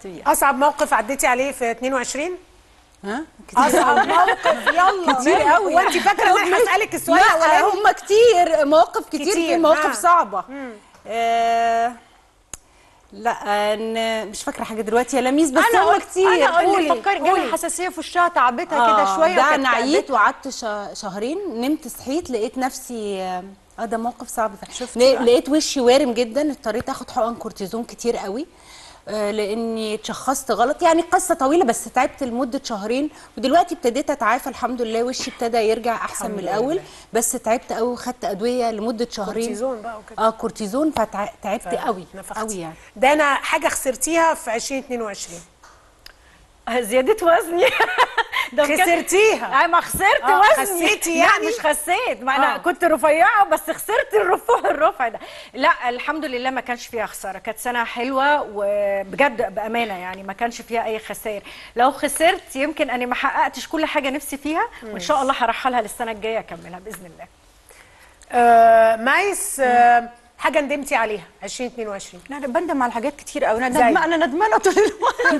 اشتغلت بيها اصعب موقف عديتي عليه في 22 ها اصعب موقف يلا كتير قوي. وانت فاكره ان انا هسالك السؤال لا الاولاني هم كتير مواقف كتير, كتير، في مواقف آه. صعبه آه لا أنا مش فاكره حاجه دلوقتي يا لميس بس انا هم قلت كتير انا قلت قولي، فكري قولي. جالها حساسيه في وشها تعبتها كده آه، شويه ده وكانت انا عييت تعبتها. وقعدت شه- شهرين نمت صحيت لقيت نفسي اه آه، ده موقف صعب فعلا شفتي لا- بقى؟ لقيت وشي وارم جدا اضطريت اخد حقن كورتيزون كتير قوي آه، لاني اتشخصت غلط يعني قصه طويله بس تعبت لمده شهرين ودلوقتي ابتديت اتعافى الحمد لله وشي ابتدى يرجع احسن من الحمد الاول لله. بس تعبت قوي وخدت ادويه لمده شهرين كورتيزون بقى وكده اه كورتيزون فتعبت قوي نفختي. قوي يعني ده انا حاجه خسرتيها في 2022 زياده وزني ده بجد- خسرتيها اي ما خسرت آه، وزني خسيتي لا يعني؟ مش خسيت ما انا آه. كنت رفيعه بس خسرت الرفوع الرفع ده لا الحمد لله ما كانش فيها خساره كانت سنه حلوه وبجد بامانه يعني ما كانش فيها اي خسائر لو خسرت يمكن اني ما حققتش كل حاجه نفسي فيها وان شاء الله هرحلها للسنه الجايه اكملها باذن الله آه مايس آه حاجه ندمتي عليها 2022 لا انا بندم على حاجات كتير قوي انا زي؟ ندم انا ندمانه طول الوقت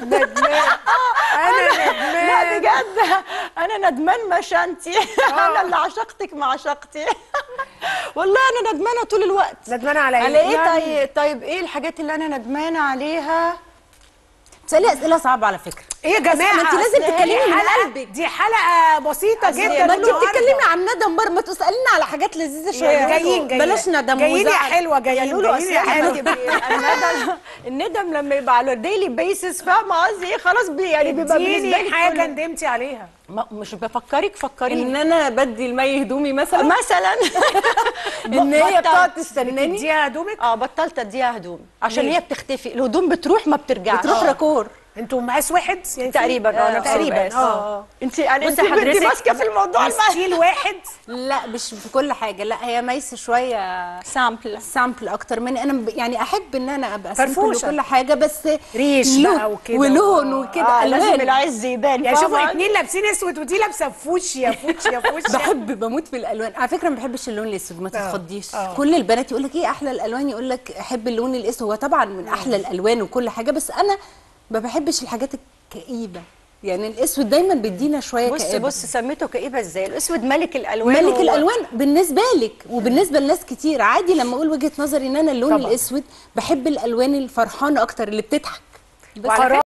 انا لا ندمان بجد انا ندمان مشانتي انا اللي عشقتك ما عشقتي والله انا ندمانه طول الوقت ندمانه على على ايه؟ ايه يعني طيب طيب ايه الحاجات اللي انا ندمانه عليها بتسالي اسئله صعبه على فكره ايه يا جماعه ما انت لازم أصل هي تتكلمي من حلقة- قلبك. دي حلقه بسيطه أصل جدا ما انت النهاردة. بتتكلمي عن ندم بره ما تسالينا على حاجات لذيذه شويه جايين جايين بلاش ندم جايين يا وزعل. حلوه جايين لولو جايين يا أصل حلوه الندم الندم لما يبقى على ديلي بيسس فاهمه قصدي ايه خلاص بي يعني بيبقى بالنسبه اديني لي حاجه كل- ندمتي عليها ما- مش بفكرك فكريني ان انا بدي المي هدومي مثلا مثلا ان هي بطلت. بتقعد تستناني تديها هدومك اه بطلت اديها هدوم عشان ليه؟ هي بتختفي الهدوم بتروح ما بترجعش بتروح راكور انتوا مقاس واحد يعني في- تقريبا اه آه، نفس تقريبا المقاس. اه انت يعني انت بصي انت حضرتك- ماسكه في الموضوع المقاس. ستيل واحد لا مش في كل حاجه لا هي ميس شويه سامبل سامبل اكتر من انا ب- يعني احب ان انا ابقى فرفوشة. سامبل وكل حاجه بس ريش لون- بقى وكده. ولون آه. وكده اه لازم ألوان. العز يبان يعني شوفوا فاهمة؟ اتنين لابسين اسود ودي لابسه فوشيا فوشيا فوشيا بحب بموت في الالوان على فكره ما بحبش اللون الاسود ما تتخضيش آه. كل البنات يقول لك ايه احلى الالوان يقول لك احب اللون الاسود هو طبعا من احلى الالوان وكل حاجه بس انا ما بحبش الحاجات الكئيبه يعني الاسود دايما بيدينا شويه بص كآبة. بص سميته كئيبه ازاي الاسود ملك الالوان ملك هو- الالوان بالنسبه لك وبالنسبه لناس كتير عادي لما اقول وجهه نظري ان انا اللون طبعاً. الاسود بحب الالوان الفرحانه اكتر اللي بتضحك وعلى